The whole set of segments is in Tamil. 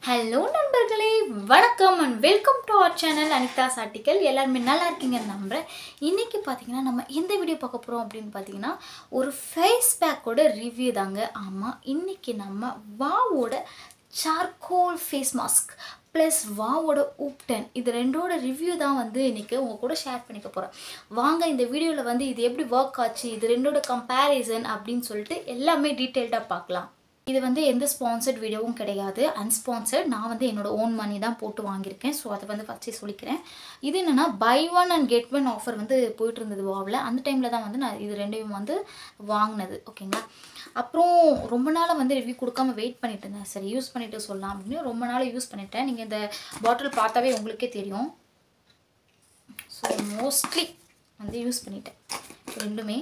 ஹலோ நண்பர்களே வணக்கம் and welcome to our channel Anitha's article எல்லாருமே நல்லா இருக்கீங்கன்னு நம்புகிறேன் இன்றைக்கி பார்த்தீங்கன்னா நம்ம எந்த வீடியோ பார்க்க போகிறோம் அப்படின்னு பார்த்தீங்கன்னா ஒரு ஃபேஸ் பேக்கோட ரிவ்யூ தாங்க ஆமாம் இன்றைக்கி நம்ம வாவோட சார்கோல் ஃபேஸ் மாஸ்க் ப்ளஸ் வாவோட உப்டன் இது ரெண்டோட ரிவ்யூ தான் வந்து இன்றைக்கி உங்கள் கூட ஷேர் பண்ணிக்க போகிறேன் வாங்க இந்த வீடியோவில் வந்து இது எப்படி ஒர்க் ஆச்சு இது ரெண்டோட கம்பேரிசன் அப்படின்னு சொல்லிட்டு எல்லாமே டீட்டெயில்டாக பார்க்கலாம் இது வந்து எந்த ஸ்பான்சர்ட் வீடியோவும் கிடையாது அன்ஸ்பான்சர்ட் நான் வந்து என்னோட ஓன் மணி தான் போட்டு வாங்கியிருக்கேன் ஸோ அதை வந்து ஃபஸ்ட்டே சொல்லிக்கிறேன் இது என்னென்னா buy one and get one offer வந்து போயிட்டு இருந்தது வாவில் அந்த டைமில் தான் வந்து நான் இது ரெண்டையும் வந்து வாங்கினது ஓகேங்களா அப்புறம் ரொம்ப நாளாக வந்து ரிவ்யூ கொடுக்காம வெயிட் பண்ணிட்டு இருந்தேன் சரி யூஸ் பண்ணிட்டு சொல்லலாம் அப்படின்னு ரொம்ப நாள் யூஸ் பண்ணிட்டேன் நீங்கள் இந்த பாட்டில் பார்த்தாவே உங்களுக்கே தெரியும் ஸோ மோஸ்ட்லி வந்து யூஸ் பண்ணிட்டேன் ரெண்டுமே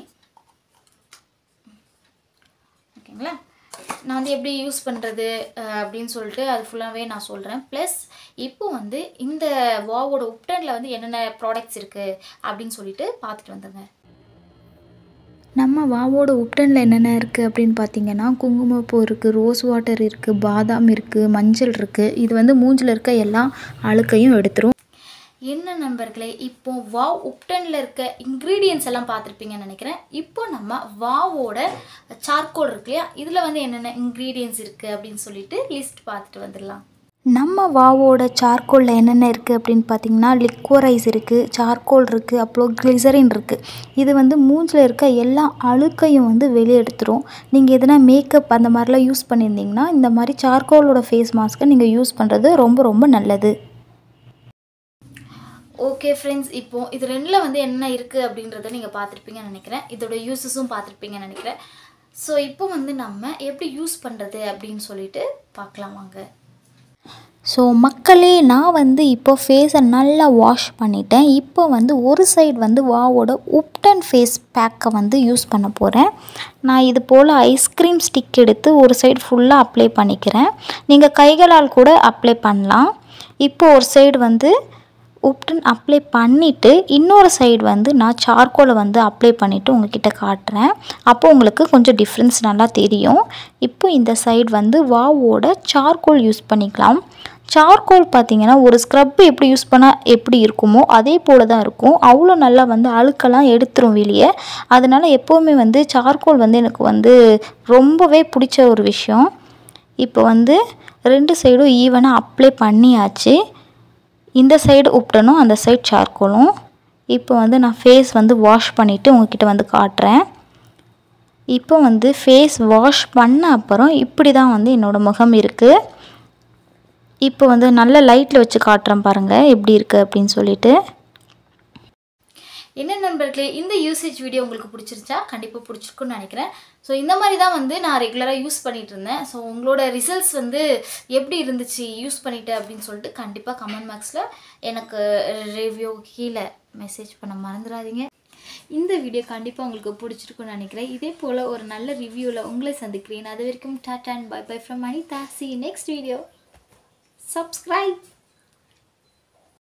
ஓகேங்களா நான் வந்து எப்படி யூஸ் பண்ணுறது அப்படின்னு சொல்லிட்டு அது ஃபுல்லாகவே நான் சொல்கிறேன் ப்ளஸ் இப்போ வந்து இந்த வாவோட உப்டனில் வந்து என்னென்ன ப்ராடக்ட்ஸ் இருக்குது அப்படின்னு சொல்லிட்டு பார்த்துட்டு வந்துங்க நம்ம வாவோட உப்டனில் என்னென்ன இருக்குது அப்படின்னு பார்த்தீங்கன்னா குங்குமப்பூ இருக்குது ரோஸ் வாட்டர் இருக்குது பாதாம் இருக்குது மஞ்சள் இருக்குது இது வந்து மூஞ்சில் இருக்க எல்லா அழுக்கையும் எடுத்துரும் என்ன நண்பர்களே இப்போ வாவ் உப்டனில் இருக்க இன்க்ரீடியன்ஸ் எல்லாம் பார்த்துருப்பீங்கன்னு நினைக்கிறேன் இப்போ நம்ம வாவோட சார்கோல் இருக்கு இல்லையா இதில் வந்து என்னென்ன இன்க்ரீடியன்ஸ் இருக்குது அப்படின்னு சொல்லிட்டு லிஸ்ட் பார்த்துட்டு வந்துடலாம் நம்ம வாவோட சார்கோலில் என்னென்ன இருக்குது அப்படின்னு பார்த்தீங்கன்னா லிக்வரைஸ் இருக்குது சார்கோல் இருக்குது அப்புறம் கிளிசரின் இருக்குது இது வந்து மூஞ்சில் இருக்க எல்லா அழுக்கையும் வந்து வெளியே எடுத்துரும் நீங்கள் எதனா மேக்கப் அந்த மாதிரிலாம் யூஸ் பண்ணியிருந்தீங்கன்னா இந்த மாதிரி சார்கோலோட ஃபேஸ் மாஸ்க்கை நீங்கள் யூஸ் பண்ணுறது ரொம்ப ரொம்ப நல்லது ஓகே ஃப்ரெண்ட்ஸ் இப்போ இது ரெண்டில் வந்து என்ன இருக்குது அப்படின்றத நீங்கள் பார்த்துருப்பீங்கன்னு நினைக்கிறேன் இதோட யூஸஸும் பார்த்துருப்பீங்கன்னு நினைக்கிறேன் ஸோ இப்போ வந்து நம்ம எப்படி யூஸ் பண்ணுறது அப்படின்னு சொல்லிட்டு பார்க்கலாம் வாங்க ஸோ மக்களே நான் வந்து இப்போ ஃபேஸை நல்லா வாஷ் பண்ணிட்டேன் இப்போ வந்து ஒரு சைடு வந்து வாவோட உப்டன் ஃபேஸ் பேக்கை வந்து யூஸ் பண்ண போகிறேன் நான் இது போல் ஐஸ்கிரீம் ஸ்டிக் எடுத்து ஒரு சைடு ஃபுல்லாக அப்ளை பண்ணிக்கிறேன் நீங்கள் கைகளால் கூட அப்ளை பண்ணலாம் இப்போ ஒரு சைடு வந்து உப்டன் அப்ளை பண்ணிவிட்டு இன்னொரு சைடு வந்து நான் சார்கோலை வந்து அப்ளை பண்ணிவிட்டு உங்ககிட்ட காட்டுறேன் அப்போ உங்களுக்கு கொஞ்சம் டிஃப்ரென்ஸ் நல்லா தெரியும் இப்போ இந்த சைடு வந்து வாவோட சார்கோல் யூஸ் பண்ணிக்கலாம் சார்கோல் பார்த்தீங்கன்னா ஒரு ஸ்க்ரப் எப்படி யூஸ் பண்ணால் எப்படி இருக்குமோ அதே போல் தான் இருக்கும் அவ்வளோ நல்லா வந்து அழுக்கெல்லாம் எடுத்துரும் வெளியே அதனால் எப்போவுமே வந்து சார்கோல் வந்து எனக்கு வந்து ரொம்பவே பிடிச்ச ஒரு விஷயம் இப்போ வந்து ரெண்டு சைடும் ஈவனாக அப்ளை பண்ணியாச்சு இந்த சைடு உப்டனும் அந்த சைடு சார்கோலும் இப்போ வந்து நான் ஃபேஸ் வந்து வாஷ் பண்ணிவிட்டு உங்ககிட்ட வந்து காட்டுறேன் இப்போ வந்து ஃபேஸ் வாஷ் பண்ண அப்புறம் இப்படி தான் வந்து என்னோடய முகம் இருக்குது இப்போ வந்து நல்ல லைட்டில் வச்சு காட்டுறேன் பாருங்கள் எப்படி இருக்குது அப்படின்னு சொல்லிட்டு என்ன நண்பர்களே இந்த யூசேஜ் வீடியோ உங்களுக்கு பிடிச்சிருச்சா கண்டிப்பாக பிடிச்சிருக்குன்னு நினைக்கிறேன் ஸோ இந்த மாதிரி தான் வந்து நான் ரெகுலராக யூஸ் பண்ணிகிட்டு இருந்தேன் ஸோ உங்களோட ரிசல்ட்ஸ் வந்து எப்படி இருந்துச்சு யூஸ் பண்ணிட்டு அப்படின்னு சொல்லிட்டு கண்டிப்பாக கமெண்ட் பாக்ஸில் எனக்கு ரிவ்யூ கீழே மெசேஜ் பண்ண மறந்துடாதீங்க இந்த வீடியோ கண்டிப்பாக உங்களுக்கு பிடிச்சிருக்குன்னு நினைக்கிறேன் இதே போல் ஒரு நல்ல ரிவ்யூவில் உங்களை சந்திக்கிறேன் அது வரைக்கும் டாட் and bye bye from Anitha see next video subscribe